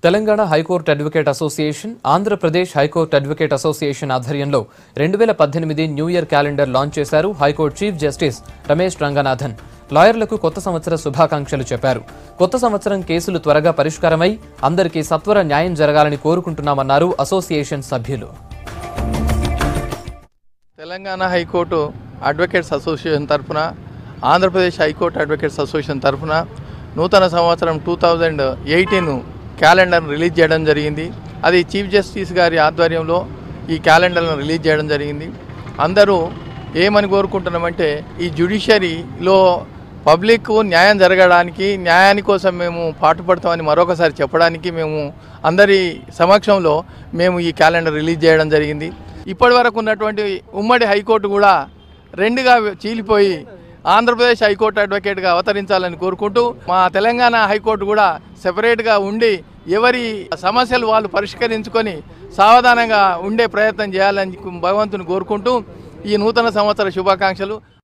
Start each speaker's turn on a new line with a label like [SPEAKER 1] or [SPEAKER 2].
[SPEAKER 1] Telangana high court advocate association Andhra Pradesh high court advocate association ఆధ్వర్యంలో రెండు వేల పద్దెనిమిది న్యూ ఇయర్ క్యాలెండర్ లాంచ్ చేశారు high court chief justice Ramesh Ranganathan లాయర్లకు కొత్త సంవత్సర శుభాకాంక్షలు చెప్పారు కొత్త సంవత్సరం కేసులు త్వరగా పరిష్కారమై అందరికీ సత్వర న్యాయం జరగాలని కోరుకుంటున్నామన్నారు అసోసియేషన్ సభ్యులు
[SPEAKER 2] తెలంగాణ హైకోర్టు అడ్వకేట్స్ అసోసియేషన్ తరఫున ఆంధ్రప్రదేశ్ హైకోర్టు అడ్వకేట్స్ అసోసియేషన్ తరఫున నూతన సంవత్సరం టూ థౌజండ్ ఎయిటీన్ క్యాలెండర్ను రిలీజ్ చేయడం జరిగింది అది చీఫ్ జస్టిస్ గారి ఆధ్వర్యంలో ఈ క్యాలెండర్ను రిలీజ్ చేయడం జరిగింది అందరూ ఏమని కోరుకుంటున్నామంటే ఈ జ్యుడిషియరీలో పబ్లిక్ న్యాయం జరగడానికి న్యాయాని కోసం మేము పాటుపడతామని మరొకసారి చెప్పడానికి మేము అందరి సమక్షంలో మేము ఈ క్యాలెండర్ రిలీజ్ చేయడం జరిగింది ఇప్పటి వరకు ఉన్నటువంటి ఉమ్మడి హైకోర్టు కూడా రెండుగా చీలిపోయి ఆంధ్రప్రదేశ్ హైకోర్టు అడ్వకేట్గా అవతరించాలని కోరుకుంటూ మా తెలంగాణ హైకోర్టు కూడా సెపరేట్గా ఉండి ఎవరి సమస్యలు వాళ్ళు పరిష్కరించుకొని సావధానంగా ఉండే ప్రయత్నం చేయాలని భగవంతుని కోరుకుంటూ ఈ నూతన సంవత్సర శుభాకాంక్షలు